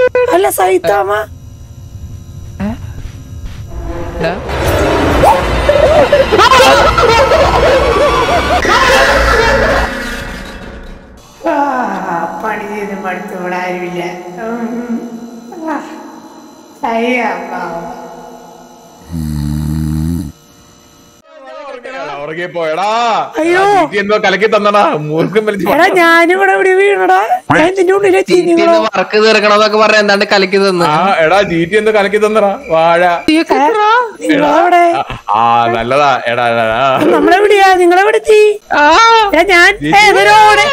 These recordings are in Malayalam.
അല്ല സൈത്താമ എടാ, ആ, പണി ചെയ്ത് മടുത്തു ഇവിടെ ആരുമില്ല ഉം. ആ, അയ്യ, പാവം. ഉറങ്ങി പോയടാ അയ്യോ. എന്തോ കലക്കി തന്നടാ മൂർഖം വലിച്ച് എടാ ഞാനിവിടെ ഇവിടെ വീണടാ ഞാൻ ഇതിന്റെ ഉള്ളിലെ ചീറ്റി ചീനികളോ ഒന്ന് വർക്ക് തീർക്കണമെന്നൊക്കെ പറഞ്ഞ എന്താണ്ട് കലക്കി തന്നു ആ എടാ ജീറ്റി എന്തോ കലക്കി തന്നടാ വാഴ നിങ്ങളവിടെ ആ നല്ലതാ എടാ എടാ, എടാ. നമ്മളെവിടെയാ നിങ്ങളെവിടെ എത്തി എടാ, ഞാൻ ഏതൊരോടെ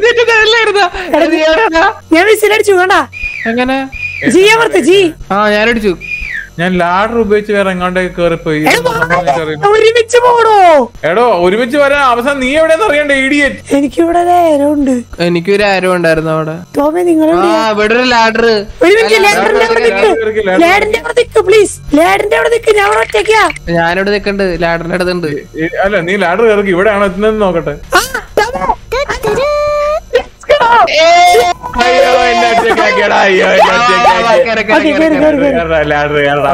ഞാൻ വിസിലടിച്ചു കണ്ടാ എങ്ങനെ ജി അമർത്ത് ജി ആ ഞാനടിച്ചു ഞാൻ ലാഡർ ഉപയോഗിച്ച് വേറെ എങ്ങോട്ടേക്ക് കേറിപ്പോയി എടാ, വാ, ഒരുമിച്ച് പോണോ എടോ ഒരുമിച്ച് വരാൻ അവസാനം നീ എവിടെയെന്ന് അറിയണ്ടേ ഇഡിയറ്റ് എനിക്കിവിടെ നേരമുണ്ട് എനിക്കൊരു ആരോ ഉണ്ടായിരുന്നു അവിടെ ടോമെ ആ നിങ്ങളെവിടെയാ ഇവിടെ ഒരു ലാഡർ ഒരു മിനിറ്റ് ലേഡറിന്റെ അവിടെ നിക്ക് ലേഡറിന്റെ അവിടെ നിക്ക് പ്ലീസ് ലേഡറിന്റെ അവിടെ നിക്ക് ഞാൻ അവിടെ ഒറ്റയ്ക്കാ ഞാനിവിടെ നിക്കണ്ട് ലാഡറിന്റെ അടുത്തുണ്ട് അല്ല നീ ലാഡർ കയറി ഇവിടെയാണോ എത്തുന്നത് നോക്കട്ടെ ആ, ടോമെ. Let's go. അയ്യോ എന്നെ ഒറ്റയ്ക്കാക്കിയെടാ, അയ്യോ എന്നെ ഒറ്റയ്ക്കാക്കി. ഓക്കേ, കേറ്, കേറ്, കേറ്. കേറടാ, ലാഡർ കേറടാ.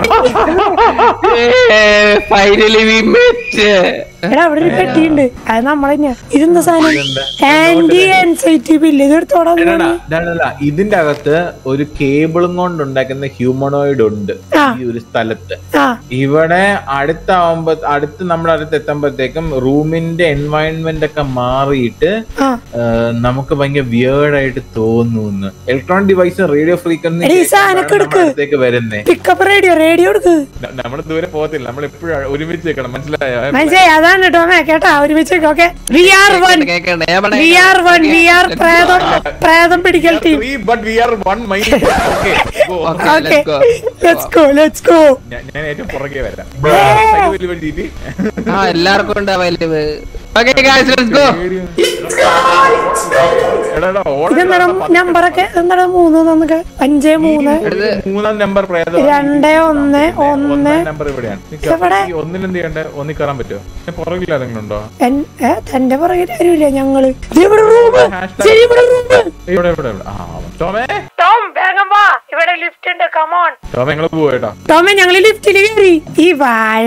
ഫൈനലി വി മെറ്റ് എടാ അവിടെ ഒരു പെട്ടിയുണ്ട് അത് നമ്മളെന്നെയാ ഇതെന്താ സാധനം ആന്റി എൻസൈറ്റി ബില്ല് ഇത് എടുത്തോടാ നീ. എടാ, എടാ, എടാ, ഇതിന്റെ അകത്ത് ഒരു കേബിളും കൊണ്ട് ഉണ്ടാക്കുന്ന ഹ്യൂമണോയിഡ് ഉണ്ട് ആ. ഈ ഒരു സ്ഥലത്ത് ആ ഇവിടെ അടുത്താവുമ്പോ അടുത്ത് നമ്മുടെ അടുത്ത് എത്തുമ്പോഴത്തേക്കും റൂമിന്റെ എൻവയൺമെന്റ് ഒക്കെ മാറിയിട്ട് ആ ആ, നമുക്ക് ഭയങ്കര വിയേർഡ് ആയിട്ട് തോന്നുന്നു ഇലക്ട്രോണിക് ഡിവൈസ് റേഡിയോ ഫ്രീക്വൻസി എടീ, ഈ സാധനൊക്കെ എടുക്ക്. അടുത്തേക്ക് വരുന്നേ പിക്കപ്പ് റേഡിയോ റേഡിയോ എടുക്ക് നമ്മൾ ദൂരെ പോകത്തില്ല നമ്മൾ എപ്പോഴും ഒരുമിച്ച് നിൽക്കണം മനസ്സിലായോ മനസ്സിലായി അതാണ് ടോമേ കേട്ടാ ഒരുമിച്ച് ഓക്കെ വി ആർ വൺ കേക്കണ്ട ഞാൻ പറഞ്ഞ we are one we are പ്രേതം പ്രേതം പിടിക്കൽ team but we are one mind okay Okay, okay let's go. Let's go let's go ഞാൻ ഏറ്റവും പുറകെ വരാം വലിയ വലിയ രീതി ആ എല്ലാവർക്കും ഉണ്ട് available okay guys let's go എടാ, എടാ, ഓടാ, ഇതെന്താണ് നമ്പറൊക്കെ എന്താണ് മൂന്ന് നമുക്ക് അഞ്ച് മൂന്ന് മൂന്നാം നമ്പർ പ്രേതം രണ്ട് ഒന്ന് ഒന്ന് ഒന്നാം നമ്പർ ഇവിടെയാണ് നിക്ക. എവിടെ? ഈ ഒന്നിൽ എന്ത് ചെയ്യണ്ടേ ഒന്നിൽ കയറാൻ പറ്റുമോ ഞാൻ പുറകിൽ ആരെങ്കിലും ഉണ്ടോ എൻ- ഏ, തന്റെ പുറകിൽ ആരുമില്ല ഞങ്ങള് ദേ ഇവിടെ റൂം ശരി ഇവിടെ റൂം ഇവിടെ ഇവിടെ ഇവിടെ ആ ടോമേ ടോം വേഗം വാ ഇവിടെ ലിഫ്റ്റ് ഉണ്ട് കമോൺ ടോമേ നിങ്ങൾ പോവേട്ടാ ടോമെ ഞങ്ങള് ലിഫ്റ്റിൽ കയറി ഈ വാഴ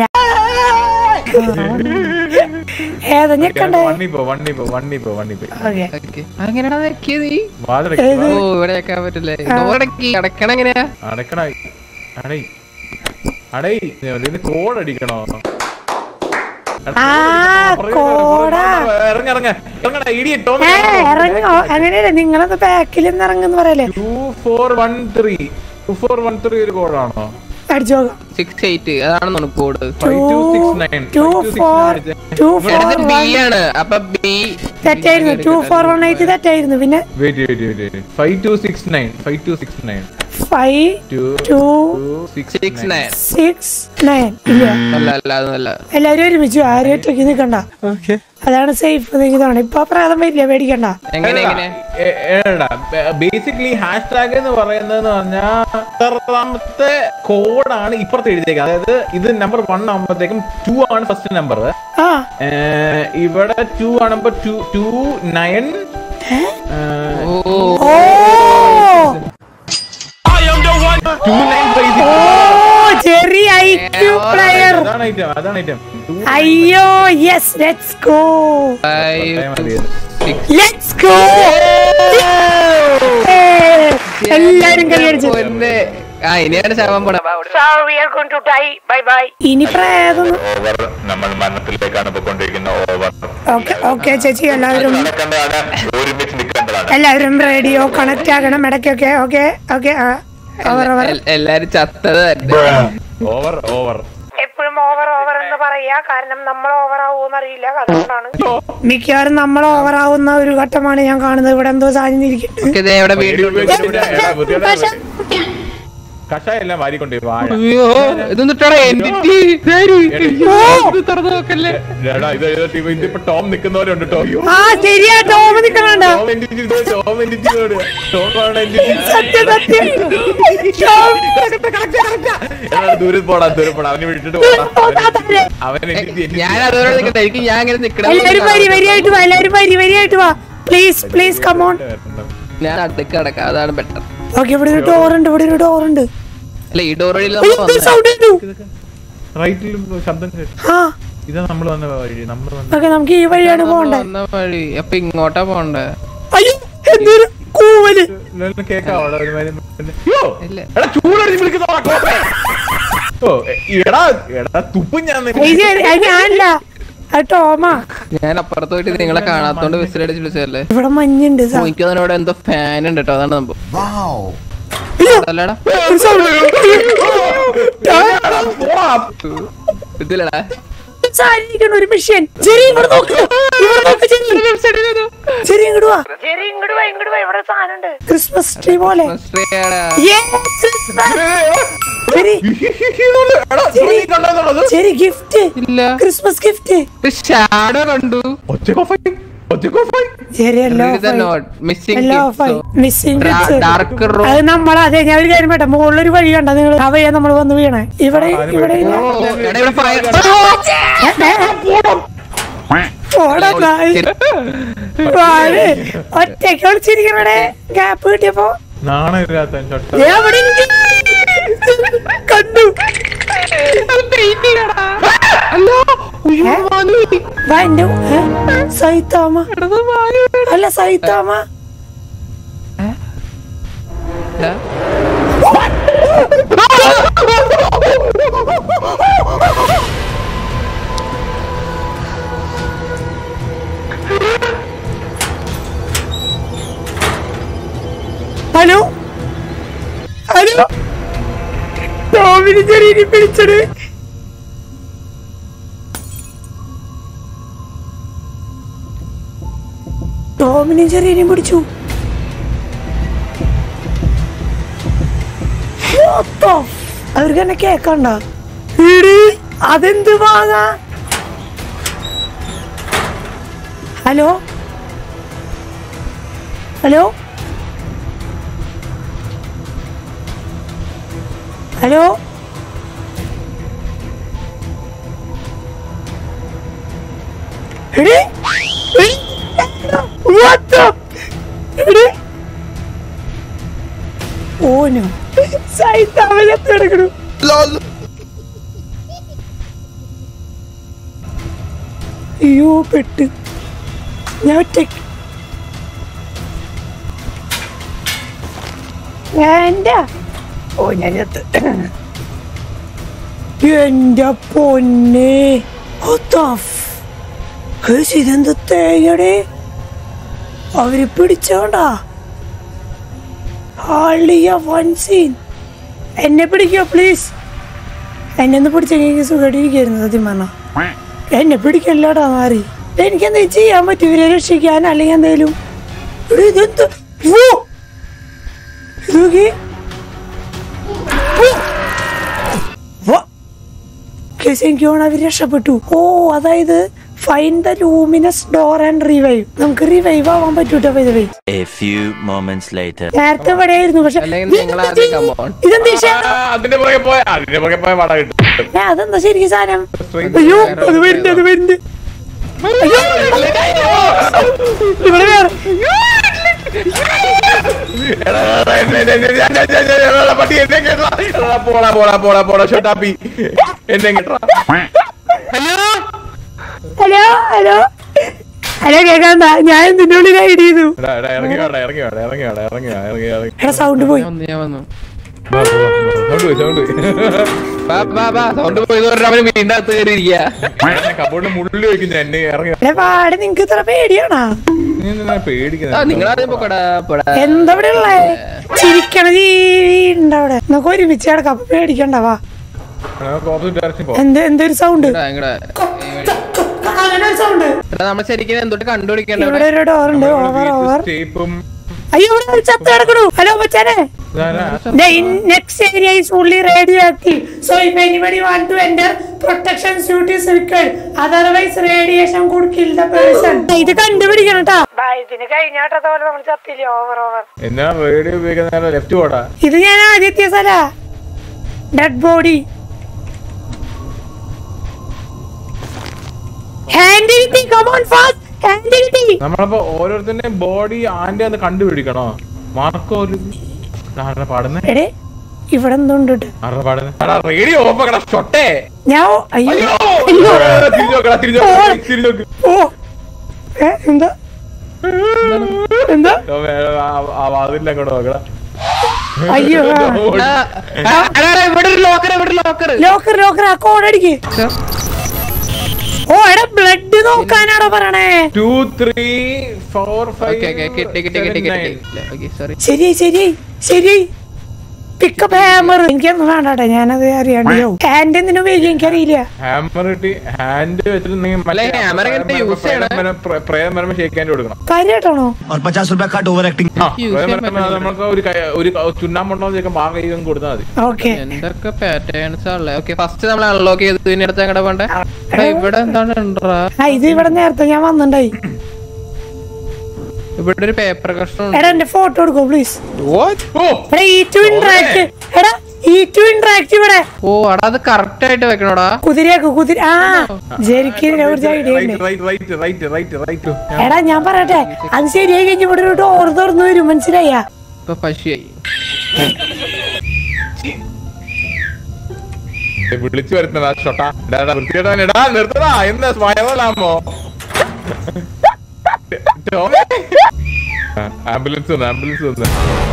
ഏതാ ഞെക്കണ്ടേ വണ്ണി പോ വണ്ണി പോ വണ്ണി പോ വണ്ണി പോ ഓക്കെ അങ്ങനെയാ വെക്കിയത് നീ വാതിലട ഏത്? ഓ ഇവിടെ വെക്കാൻ പറ്റില്ലേ ഡോറടക്കി അടക്കണ എങ്ങനെയാ അടക്കണ അടൈ അടൈ ഇതിന് കോഡ് അടിക്കണോ ആ കോടാ ഇറങ്ങ ഇറങ്ങ ഇറങ്ങണ ഇടിയ ടോമേ ഏ ഇറങ്ങോ അങ്ങനെയല്ലേ നിങ്ങളത് ബാക്കിൽ നിന്ന് ഇറങ്ങുന്ന പറയല്ലേ two four one three two four one three ഒരു കോഡാണോ അടിച്ചു നോക്കാം സിക്സ് എയ്റ്റ് അതാണെന്ന് code five two six nine two four two four B ആണ് അപ്പൊ ബി തെറ്റായിരുന്നു ടു ഫോർ വൺ എയ്റ്റ് തെറ്റായിരുന്നു പിന്നെ wait wait wait five two six nine five two six nine five two two six six nine six nine ഇല്ല അല്ല അല്ല അതൊന്നല്ല എല്ലാരും ഒരുമിച്ച് ആരും ഒറ്റയ്ക്ക് നിൽക്കണ്ട അതാണ് സേഫ് നിൽക്കുന്നതാണ് ഇപ്പൊ പ്രേതം വരില്ല പേടിക്കണ്ട എങ്ങനെ എങ്ങനെ ബേസിക്കലി ഹാഷ് ടാഗ് എന്ന് പറയുന്നത് പറഞ്ഞാൽ എത്രാമത്തെ കോഡാണ് ഇപ്പുറത്ത് എഴുതിയേക്കുന്നത് അതായത് ഇത് നമ്പർ വൺ ആകുമ്പോഴത്തേക്കും ടു ആണ് ഫസ്റ്റ് നമ്പർ ആ ഇവിടെ ടു ആണുമ്പോ two two nine O O two nine O ചെറിയ ഐക്യു പ്ലെയർ അതാണ് ഐറ്റം അതാണ് ഐറ്റം അയ്യോ yes let's go five six let's go എല്ലാരും കൈയടിച്ചു പൊന്നെ. ആ ഇനിയാണ് ശവം പോണ ഇനി പ്രേതം ഓവർ നമ്മൾ മരണത്തിലേക്കാണ് പോയിക്കൊണ്ടിരിക്കുന്ന ഓവർ ഓക്കെ ഓക്കെ ചേച്ചി എല്ലാവരും നടക്കേണ്ടതാണ് ഒരുമിച്ച് നിൽക്കേണ്ടതാണ് എല്ലാവരും റേഡിയോ കണക്ട് ആകണം ഇടയ്ക്കൊക്കെ ഓക്കെ ഓക്കെ ഓവർ ഓവർ എല്ലാരും ചത്തത് തന്നെ ഓവർ ഓവർ എപ്പോഴും ഓവർ ഓവർ എന്ന് പറയാ കാരണം നമ്മൾ ഓവർ ആവുമെന്ന് അറിയില്ല അതുകൊണ്ടാണ് മിക്കവാറും നമ്മൾ ഓവർ ആവുന്ന ഒരു ഘട്ടമാണ് ഞാൻ കാണുന്നത് ഇവിടെ എന്തോ സാധിച്ചിരിക്കുന്നു ഒക്കെ ദേ ഇവിടെ വീട്ടിൽ കഷായം എല്ലാം വാരിക്കൊണ്ടേ വാഴ അയ്യോ ഇതൊന്നും ഇട്ടോടാ എന്റിറ്റി തുറന്നു നോക്കല്ലേ എടാ, ഇത് ഇത് ടീം ഇതിപ്പോ ടോം നിൽക്കുന്നവരുണ്ട് ടോ അയ്യോ. ആ ശരിയാ ടോമ നിക്കണണ്ട ടോം entity ഇത്, ടോം entity ഇതോട്. ടോം ആണ് entity. സത്യം സത്യം എടാ, ദൂരെ പോടാ ദൂരെ പോടാ അവനെ വിട്ടിട്ട് പോടാ അവൻ- അവൻ entity, entity. ഞാൻ അതോടെ നിൽക്കട്ടെ എനിക്ക് ഞാൻ ഇങ്ങനെ നിക്കണം എല്ലാരും വരി വരിയായിട്ട് വാ എല്ലാരും വരി വരിയായിട്ട് വാ പ്ലീസ് പ്ലീസ് കമോൺ ഞാൻ അടുത്തേക്ക് കിടക്കാം അതാണ് ബെറ്റർ ഓക്കെ ഇവിടെ ഒരു ഡോർ ഉണ്ട് ഇവിടെ ഒരു ഡോർ ഉണ്ട് അല്ല ഈ ഡോർ വഴിയിൽ അയ്യോ, നമ്മൾ എന്തൊരു sound കേട്ടു? റൈറ്റിൽ ശബ്ദം കേട്ടു ആ ഇതാ നമ്മൾ വന്ന വഴി നമ്മൾ വന്ന ഓക്കെ നമുക്ക് ഈ വഴിയാണ് പോണ്ടേ വന്ന വഴി അപ്പൊ ഇങ്ങോട്ടാ പോണ്ടേ അയ്യോ എന്തൊരു കൂവല് ഇല്ലെന്ന് കേക്കാവോ അവിടെ ഒരു മാതിരി പിന്നെ- യ്യോ, ഇല്ല. എടാ ചൂടടിച്ച് വിളിക്കുന്നതാ കോപ്പേ. ഓ എ- എടാ എടാ തുപ്പും ഞാൻ നിന്നെ. ഇത് അത് ഞാനല്ല അത് ടോമാ ഞാൻ അപ്പുറത്ത് പോയിട്ട് നിങ്ങളെ കാണാത്തോണ്ട് വിസിലടിച്ച് വിളിച്ചതല്ലേ ഇവിടെ മഞ്ഞുണ്ട് സാ- എനിക്ക് അതിനോട് എന്തോ ഫാൻ ഉണ്ട് കേട്ടോ അതാണ് സംഭവം അയ്യോ, അല്ലടാ ഒരു sound. എടാ, പോടാ. ഇതിലടാ സാരിയിരിക്കണ ഒരു മിഷ്യൻ ചെറിയ ഇങ്ങോട്ട് നോക്ക് ഇവിടെ നോക്ക് ചെറിയ ചെറിയ ഇങ്ങോട്ട് വാ ചെറിയ ഇങ്ങോട്ട് വാ ഇങ്ങോട്ട് വാ ഇവിടെ സാധനം ഉണ്ട് ക്രിസ്മസ് ട്രീ പോലെ ക്രിസ്മസ് Yes, Christmas. ചെറി എടാ, നീ കണ്ടോന്നുള്ളത്? ചെറി ഗിഫ്റ്റ് ഇല്ല ക്രിസ്മസ് ഗിഫ്റ്റ് ഷാഡോ കണ്ടു ഒറ്റക്കോഫായി ഒറ്റക്കോഫായി ചെറി എല്ലാം മിസ്സിംഗ് എല്ലാം ഓഫായി മിസ്സിംഗ് ഡാർക്ക് റൂം അത് നമ്മൾ അതെ ഞാൻ ഒരു കാര്യം പറ്റ മുകളിലൊരു വഴി കണ്ട നിങ്ങൾ അവയെ നമ്മൾ വന്ന് വീണേ ഇവിടെ ഇവിടെ ഇല്ല. എടാ ഇവിടെ ഫയർ പോടാ നായ്. വാഴ്. ഒറ്റയ്ക്ക് വിളിച്ചിരിക്കണേ ഗ്യാപ്പ് കിട്ടിയപ്പോ നാണമില്ലാത്ത ചൊട്ട ദേ അവിടെ ഉണ്ട്. കണ്ടു ഏ? വാ എന്റെ ഏ? സൈത്താമ അല്ല സൈത്താമ ഹലോ ഹലോ ടോമിന് ചെറിയ പിടിച്ചത് ടോമിനും ചെറിയനും പിടിച്ചു അവർക്ക് തന്നെ കേക്കണ്ട എടീ, അതെന്ത് വാങ്ങാ ഹലോ ഹലോ ഹലോ എടീ, എടീ, what the? എടീ. ഓനോ സൈത്താവലത്ത് കിടക്കണു അയ്യോ പെട്ട് ഞാൻ ഒറ്റയ്ക്ക് വേണ്ട ഓ ഞാൻ ചത്ത് എന്റെ പൊന്നെ What the f- ഹേയ്, ഇതെന്ത് തേങ്ങടെ അവര് പിടിച്ചോണ്ടാ ആളിയ വൺ സീൻ എന്നെ പിടിക്കോ പ്ലീസ് എന്നെ ഒന്ന് പിടിച്ചെങ്കിൽ സുഖമായിട്ടിരിക്കുന്നു സത്യം പറഞ്ഞ എന്നെ പിടിക്കല്ലോടാ മാറി എനിക്ക് എന്തെങ്കിലും ചെയ്യാൻ പറ്റും ഇവരെ രക്ഷിക്കാൻ അല്ലെങ്കിൽ എന്തേലും എടീ, ഇതെന്ത് വോ! ഇത് നോക്കിയേ. വോ! വോ! കേസ് എനിക്ക് തോന്നുന്നു അവര് രക്ഷപ്പെട്ടു ഓ അതായത് fine the luminous door and revive നമുക്ക് റിവൈവ് ആവാൻ പറ്റൂട്ടോ why A few moments later. നേരത്തെ ഇവിടെ ആയിരുന്നു പക്ഷെ അല്ലെങ്കിൽ നിങ്ങൾ ആദ്യം come on. ഇതെന്ത് വിഷയം അതിന്റെ പുറകെ പോയ അതിന്റെ പുറകെ പോയ വട കിട്ടും ഏ, അതെന്താ ശരിക്കും സാധനം അയ്യോ അത് വരുന്നുണ്ട് അത് വരുന്നുണ്ട് അയ്യോ, ഇവിടെ വേറെ എടാ, എടാ, എന്നെ, എന്നെ, എന്നെ, ഞാൻ, ഞാൻ, ഞാൻ, ഞാൻ, എടാ, പട്ടി എന്നെ കേട്ടാ എടാ, പോടാ പോടാ പോടാ പോടാ ഷോട്ടാപ്പി എന്നെ കേട്ടാ ഹലോ ഹലോ ഹലോ കേൾക്കാന്താ ഞാൻ ഇതിന്റെ ഉള്ളിൽ ഐഡ് ചെയ്തു എടാ എടാ ഇറങ്ങി വാടാ ഇറങ്ങി വാടാ ഇറങ്ങി വാടാ ഇറങ്ങി വാ ഇറങ്ങി ഇറങ്ങി എടാ സൗണ്ട് പോയി ഞാൻ വന്നു, ഞാൻ വന്നു സൗണ്ട് പോയി സൗണ്ട് പോയി ബാ ബാ ബാ സൗണ്ട് പോയത് പറഞ്ഞ അവന് വീണ്ടും അകത്ത് കയറിയിരിക്കുക കബോർഡിന് മുള്ളിൽ വെക്കുന്ന എന്നെ ഇറങ്ങി എടാ പാടെ നിങ്ങക്ക് ഇത്ര പേടിയാണാ നീ എന്തിനാ ആ പേടിക്കുന്നത് നിങ്ങളാദ്യം പോക്കടാ പോടാ എന്താ ഇവിടെ ഉള്ളേ ചിരിക്കണ ജീവി ഉണ്ട് അവിടെ നമുക്ക് ഒരുമിച്ച് കിടക്കാം അപ്പൊ പേടിക്കണ്ടവാ ഓപ്പോസിറ്റ് ഡയറക്ഷൻ പോ എന്ത് എന്തൊരു സൗണ്ട് ഇങ്ങടാ, ഇങ്ങടാ. അങ്ങനെ ഒരു സൗണ്ട് എടാ നമ്മൾ ശരിക്കും എന്തൊട്ട് കണ്ടുപിടിക്കണ്ട ഇവിടെ ഒരു ഡോർ ഉണ്ട് ഓവർ ഓവർ സ്റ്റേപ്പും അയ്യോ ഇവിടെ ഒരു ചത്ത് കിടക്കണു ഹലോ മച്ചാനെ ഇതാരാ? The in- next area is fully radioactive. So if anybody want to enter, protection suit is required. Otherwise, radiation could kill the person. ഇത് കണ്ടുപിടിക്കണം കേട്ടോ ഇതിന് കഴിഞ്ഞാട്ടത് പോലെ നമ്മൾ ചത്തില്ല ഓവർ ഓവർ എന്നാ റേഡിയോ ഉപയോഗിക്കുന്ന ലെഫ്റ്റ് പോടാ ഇത് ഞാൻ ആദ്യത്തെ സ്ഥല ഡെഡ് ബോഡി ഹാൻഡ് കിട്ടി കമോൺ ഫാസ്റ്റ് ഹാൻഡ് കിട്ടി നമ്മളപ്പോ ഓരോരുത്തരുടെയും ബോഡി ആന്റെ അത് കണ്ടുപിടിക്കണോ മാർക്കോ ഒരു ആരുടെ പാടുന്നേ എടേ ഇവിടെ എന്തുണ്ട് ട്ടോ? ആരുടെ പാടുന്നേ എടാ റേഡിയോ ഓഫ് ആക്കടാ ഷൊട്ടേ ഞാൻ ഓ- അയ്യോ അയ്യോ അയ്യോ തിരിഞ്ഞു നോക്കടാ തിരിഞ്ഞു നോക്ക് തിരിഞ്ഞു നോക്ക് ഓ ഏ എന്താ എന്താ ടോമേ, ആ- ആ വാതിലിൽ അങ്ങോട്ട് നോക്കടാ അയ്യോ ആ, ആ, എടാ, എടാ, ഇവിടെ ഒരു ലോക്കർ ഇവിടെ ഒരു ലോക്കർ ലോക്കർ ലോക്കർ ആ കോഡ് അടിക്ക് ഓ എടാ ബ്ലഡ് നോക്കാനാണോ പറയണേ two three four okay okay കിട്ടി കിട്ടി കിട്ടി ഫൈവ് കിട്ടി ഓക്കെ സോറി ശരി ശരി ശരി പിക്കപ്പ് ഹാമർ എനിക്കൊന്നും വേണ്ടാട്ടെ ഞാനത് അറിയാണ്ട് ഹാൻഡ് എന്തിനു ഉപയോഗിക്കും എനിക്കറിയില്ല ഹാമർ കിട്ടി ഹാൻഡ് വെച്ചിട്ടുണ്ടെങ്കിൽ അല്ല, ഈ hammer എങ്ങനെ use ചെയ്യണേ? പ്രേയം വരുമ്പോ ഷേക്ക് ഹാൻഡ് കൊടുക്കണം കാര്യമായിട്ടാണോ और पचास रुपया कट ओवर एक्टिंग ആ, use പ്രേയം ചെയ്യാൻ വരുമ്പോ പറ്റില്ല. നമുക്ക് ഒരു കൈ- ഒരു ചുണ്ണാമ്പുണ്ടോ ചോദിക്കാൻ ആ കൈ അങ്ങ് കൊടുത്താൽ മതി ഓക്കെ എന്തൊക്കെ പാറ്റേൺസ് ആണല്ലേ ഓക്കെ ഫസ്റ്റ് നമ്മൾ അൺലോക്ക് ചെയ്ത് ഇതിന്റെ അടുത്ത് എങ്ങടെ പോണ്ടേ എടാ, ഇവിടെ എന്താണ് ഉണ്ടാ ആ ഇത് ഇവിടെ നേരത്തെ ഞാൻ വന്നിണ്ടായി ഇവിടെ ഒരു പേപ്പർ കഷ്ണം എടാ എന്റെ ഫോട്ടോ എടുക്കോ പ്ലീസ് ഓ എടാ ഈ ടു ഇന്ററാക്ട് എടാ ഈ ടു ഇന്ററാക്ട് ഇവിടെ ഓ അടാ അത് കറക്റ്റ് ആയിട്ട് വെക്കണോടാ കുതിരയൊക്കെ കുതിര ആ ജെരിക്ക് ഇതിനെ കുറിച്ച് ഐഡിയ ഉണ്ട് right right right right right എടാ ഞാൻ പറയട്ടെ അത് ശരിയായി കഴിഞ്ഞ് ഇവിടെ ഒരു ഡോർ തുറന്നു വരും മനസ്സിലായ ഇപ്പൊ പശുയായി വിളിച്ചു വരുന്നതാ ഷൊട്ടാ എടാ വൃത്തികേട്ടാ എടാ നിർത്തടാ എന്താ വയറലാമോ ആംബുലൻസ് വന്നു ആംബുലൻസ് വന്നു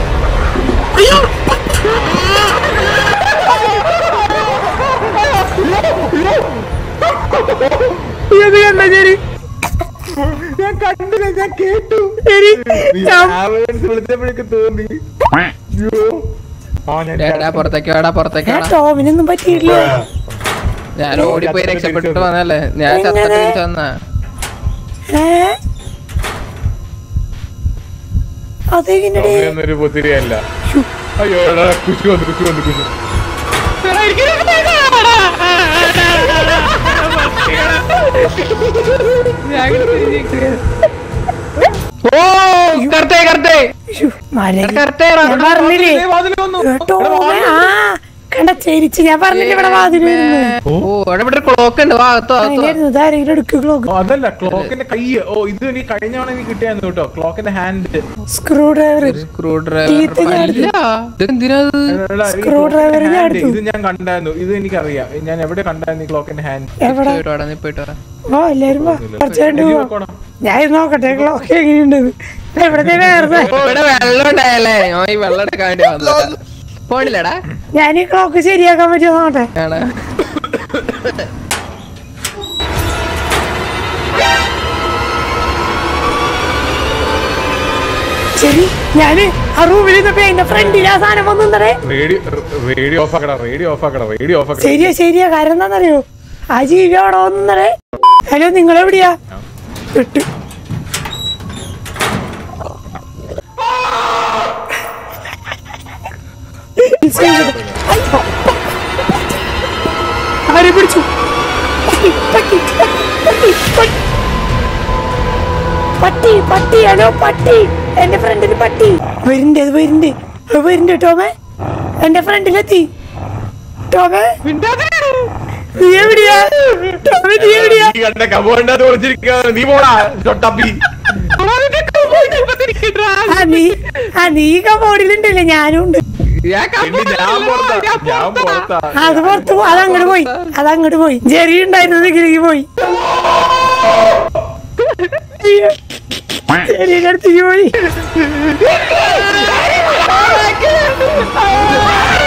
ഞാൻ കണ്ടില്ല ഞാൻ കേട്ടു ശരി നീ ഞാൻ- ആംബുലൻസ് വിളിച്ചപ്പോഴേക്ക് തോന്നി അയ്യോ ആ ഞാൻ എടാ പുറത്തേക്ക് വേടാ പുറത്തേക്ക് ഞാൻ വേടാ ടോമിനൊന്നും പറ്റിയില്ല ഞാൻ ഓടിപ്പോയി രക്ഷപ്പെട്ടിട്ട് വന്നല്ലേ ഞാൻ ചത്തിട്ട് എങ്ങനെ? തിരിച്ചു വന്നാ ഏ അതെങ്ങനെ ഒരു പുത്തിരിയല്ല അയ്യോ എടാ കുശി വന്നു കുശി വന്നു കുശി ഓ കറക്റ്റേ കറക്റ്റേ മരങ്ങി കറക്റ്റേ ഞാൻ പറഞ്ഞില്ലേ വാതിൽ വന്നു ടോമെ ആ കണ്ട ചേരിച്ച് ഞാൻ പറഞ്ഞില്ലേ ഇവിടെ വാതിൽ വരുന്നു ഓ അവിടെ ഇവിടെ ക്ലോക്ക് ഉണ്ട് വാ അകത്തോ അകത്തോ അങ്ങനെയായിരുന്നു ഇതാരെങ്കിലും എടുക്കുക ക്ലോക്ക് ഓ, അതല്ല ക്ലോക്കിന്റെ കൈ ഓ ഇത് എനിക്ക് കഴിഞ്ഞ തവണ എനിക്ക് കിട്ടിയായിരുന്നു കേട്ടോ ക്ലോക്കിന്റെ hand screwdriver screw teeth ഞാൻ എടുത്തു. എന്തിനാ Screw driver ഞാൻ എടുത്തു. ഇത് ഞാൻ കണ്ടായിരുന്നു ഇത് എനിക്കറിയാം ഞാൻ എവിടെ കണ്ടായിരുന്നു ഈ ക്ലോക്കിന്റെ ഹാൻഡ് എവിടെ പോയിട്ട് വാടാ നീ പോയിട്ട് വാ ഓ എല്ലാരും വാ കുറച്ച് കണ്ടു പോവാ ഞാൻ ഇത് നോക്കട്ടെ ക്ലോക്ക് എങ്ങനെയുണ്ടെന്ന് എവിടത്തെ വേറെ ഓ ഇവിടെ വെള്ളം ഉണ്ടായല്ലേ ഓ ഈ വെള്ളം എടുക്കാൻ വേണ്ടി വന്നതാ പോണില്ലടാ ഞാൻ ഈ ക്ലോക്ക് ശരിയാക്കാൻ പറ്റുമോ നോട്ടെ ആണ് ശരി ഞാന് ആ റൂമിൽ നിന്നപ്പോ എന്റെ ഫ്രണ്ടിൽ ആ സാധനം വന്നേ റേഡിയോ റേഡിയോ ഓഫ് ആക്കടാ റേഡിയോ ഓഫ് ആക്കടാ റേഡിയോ ഓഫ് ആക്കടാ ശരിയാ ശരിയാ കാര്യം എന്താണെന്നറിയോ ആ ജീവി അവിടെ വന്നേ ഹലോ നിങ്ങൾ എവിടെയാ പെട്ടു ആരെ പിടിച്ചു പട്ടി പട്ടി പട്ടി പട്ടി പട്ടി പട്ടിയാണോ പട്ടി എന്റെ ഫ്രണ്ടിന് പട്ടി വരുന്നുണ്ട് അത് വരുന്നുണ്ട് അത് വരുന്നുണ്ട് ടോമേ എന്റെ ഫ്രണ്ടിലെത്തി ടോമേ നീ എവിടെയാ ടോമേ നീ എവിടെയാ നീ കണ്ട കബോണ്ടാത്ത് വിളിച്ചിരിക്കാതെ നീ പോടാ ചൊട്ടപ്പി ആ നീ ആ നീ കബോർഡിലുണ്ടല്ലേ ഞാനും ഉണ്ട് എണ്ണി ഞാൻ പുറത്താ ഞാൻ പുറത്താ ആ, അത് പുറത്ത് പോ അതങ്ങോട്ട് പോയി അതങ്ങോട്ട് പോയി ജെറി ഉണ്ടായിരുന്നത് ഇതിലേക്ക് പോയി അയ്യോ. ജെറിയുടെ അടുത്തേക്ക് പോയി